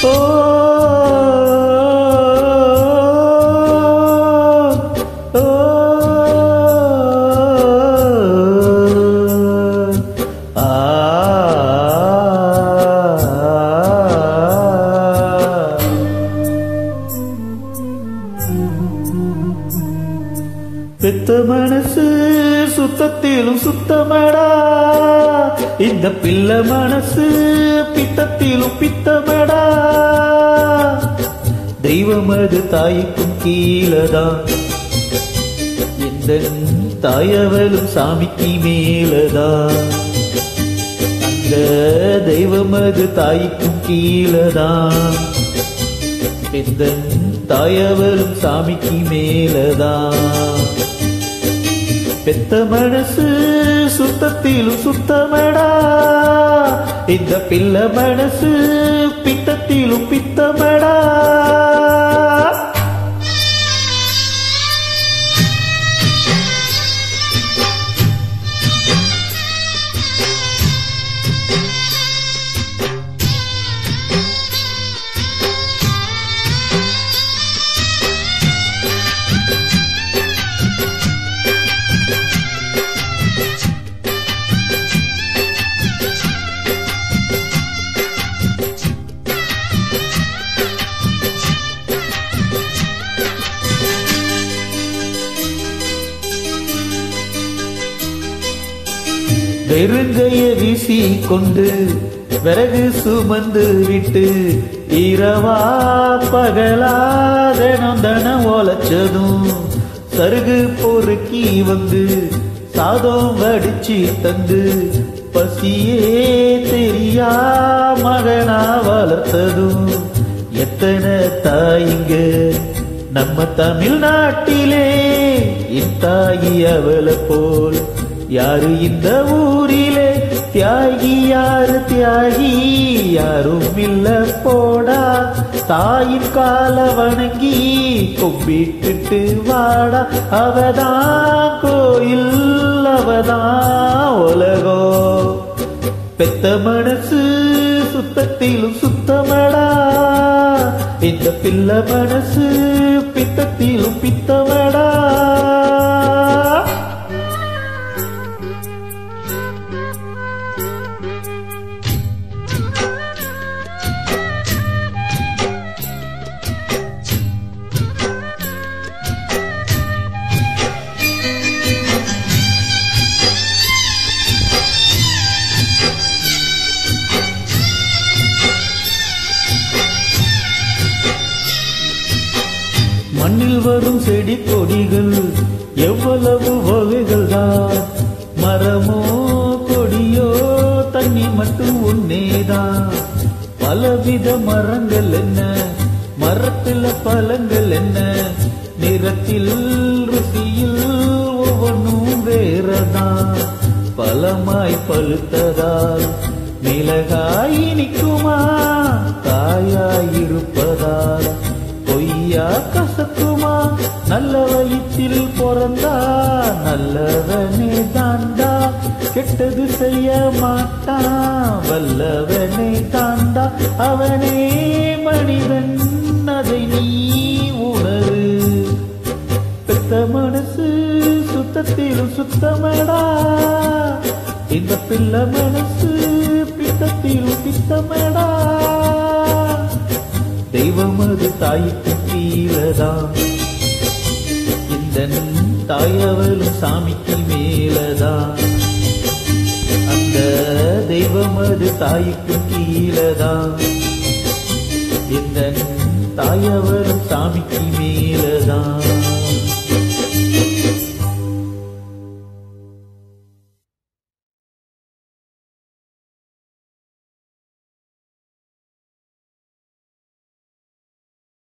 ஓ ஓ ஆ பெத்த மனசு சுத்தத்திலும் சுத்தமடா இந்த பிள்ளை மனசு பித்தத்திலும் பித்தமடா தெய்வம் அது தாய்க்கும் கீழதான் எந்த தாயவளும் சாமிக்கு மேலதான் அந்த தெய்வம் அது தாய்க்கும் கீழதான் எந்த தாயவளும் சாமிக்கு மேலதான் பெத்த மனசு சுத்தத்திலும் சுத்தமடா இந்த பிள்ளை மனசு பித்தத்திலும் பித்தமடா வெறுங்கைய வீசி கொண்டு விறகு சுமந்து விட்டு இரவா பகலா தினம் தினம் ஓலச்சதும் சருகு பொறுக்கி வந்து சாதம் வடிச்சு தந்து பசியே தெரியா மகனா வளர்த்ததும் எத்தனை தாயிங்க நம்ம தமிழ்நாட்டிலே இத்தாயி அவளை போல் யாரு இந்த ஊரிலே தியாகி யாரு தியாகி யாரும் இல்ல போடா தாயின் கால வணங்கி கும்பிட்டுட்டு வாடா அவதான் கோயில் அவதான் உலகம் பெத்த மனசு சுத்தத்திலும் சுத்தமடா இந்த பிள்ளை மனசு பித்தத்திலும் பித்தமடா மண்ணில் வரும் செடி கொடிகள் எவ்வளவு வகைகள் தான் மரமோ கொடியோ தண்ணி மட்டும் ஒன்னேதான் பலவித மரங்கள் என்ன மரத்துல பழங்கள் என்ன நிறத்தில் ருசியில் ஒவ்வொன்றும் வேறதான் பலமாய் பழுத்ததால் மிளகாய் இனிக்குமா காயாய் இருப்பதால் பொய்யா கசக்குமா நல்ல வயிற்றில் பிறந்தா நல்லவனே தாண்டா கெட்டது செய்ய மாட்டான் வல்லவனே தாண்டா அவனே மனிதன் அதை நீ உணரு பெத்த மனசு சுத்தத்திலும் சுத்தமடா இந்த பிள்ளை மனசு பித்தத்திலும் பித்தமடா தெய்வம் அது தாய்க்கு கீழதான் இந்த தாயவளும் சாமிக்கு மேலதான் அந்த தெய்வம் அது தாய்க்கு கீழதான் இந்த தாயவளும் சாமிக்கு மேலதான்